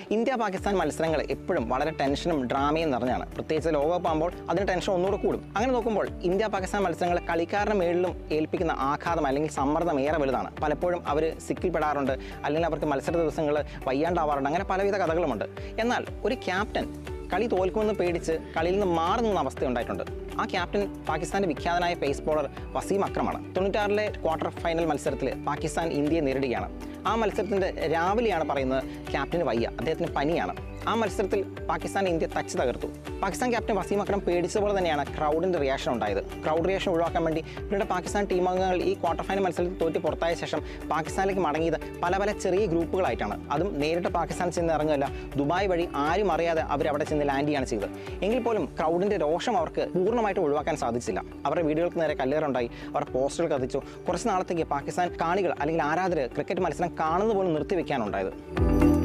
India Pakistan മത്സരങ്ങൾ എപ്പോഴും വളരെ ടെൻഷനും ഡ്രാമയും നിറഞ്ഞാണ് പ്രത്യേകിച്ച് ലോകകപ്പ് ആകുമ്പോൾ അതിന് ടെൻഷൻ ഒന്നുകൂടെ കൂടും അങ്ങനെ നോക്കുമ്പോൾ ഇന്ത്യ പാകിസ്ഥാൻ മത്സരങ്ങൾ കളിക്കാരുടെ മേളിലും ഏൽപ്പിക്കുന്ന ആഘാതം അല്ലെങ്കിൽ സമ്മർദ്ദം ഏറെ വലുതാണ് പലപ്പോഴും അവർ സിക്കിൽപ്പെടാറുണ്ട് അല്ലെങ്കിൽ അവർക്ക് മത്സര ദിവസങ്ങൾ വയ്യാണ്ടാവാറുണ്ട് അങ്ങനെ പലവിധ കഥകളുമുണ്ട് എന്നാൽ ഒരു ക്യാപ്റ്റൻ കളി തോൽക്കുമെന്ന് പേടിച്ച് കളിയിൽ നിന്ന് മാറി നിന്ന അവസ്ഥ ഉണ്ടായിട്ടുണ്ട് ആ ക്യാപ്റ്റൻ പാകിസ്ഥാന്റെ വിഖ്യാതനായ പേസ് ബോളർ വസീം അക്രമാണ് തൊണ്ണൂറ്റാറിലെ ക്വാർട്ടർ ഫൈനൽ മത്സരത്തിൽ പാകിസ്ഥാൻ ഇന്ത്യയെ നേരിടുകയാണ് ആ മത്സരത്തിന്റെ രാവിലെയാണ് പറയുന്നത് ക്യാപ്റ്റന് വയ്യ അദ്ദേഹത്തിന് പനിയാണ് ആ മത്സരത്തിൽ പാകിസ്ഥാൻ ഇന്ത്യ തച്ച് തകർത്തു പാകിസ്ഥാൻ ക്യാപ്റ്റൻ വസീം അക്രം പേടിച്ച പോലെ തന്നെയാണ് ക്രൗഡിന്റെ റിയാക്ഷൻ ഉണ്ടായത് ക്രൗഡ് റിയാക്ഷൻ ഒഴിവാക്കാൻ വേണ്ടി പിന്നീട് പാകിസ്ഥാൻ ടീം അംഗങ്ങൾ ഈ ക്വാർട്ടർ ഫൈനൽ മത്സരത്തിൽ തോറ്റ് പുറത്തായ ശേഷം പാകിസ്ഥാനിലേക്ക് മടങ്ങിയത് പല പല ചെറിയ ഗ്രൂപ്പുകളായിട്ടാണ് അതും നേരിട്ട് പാകിസ്ഥാൻ ചെന്ന് ഇറങ്ങുകയല്ല ദുബായ് വഴി ആരും അറിയാതെ അവർ അവിടെ ചെന്ന് ലാൻഡ് ചെയ്യാണ് ചെയ്തത് എങ്കിൽ പോലും ക്രൗഡിന്റെ രോഷം അവർക്ക് പൂർണ്ണമായിട്ട് ഒഴിവാക്കാൻ സാധിച്ചില്ല അവരുടെ വീടുകൾക്ക് നേരെ കല്ലേറുണ്ടായി അവർ പോസ്റ്ററുകൾ കത്തിച്ചു കുറച്ച് നാളത്തേക്ക് പാകിസ്ഥാൻ കാണികൾ അല്ലെങ്കിൽ ആരാധകർ ക്രിക്കറ്റ് മത്സരം കാണുന്നത് പോലും നിർത്തിവെക്കാനുണ്ടായത്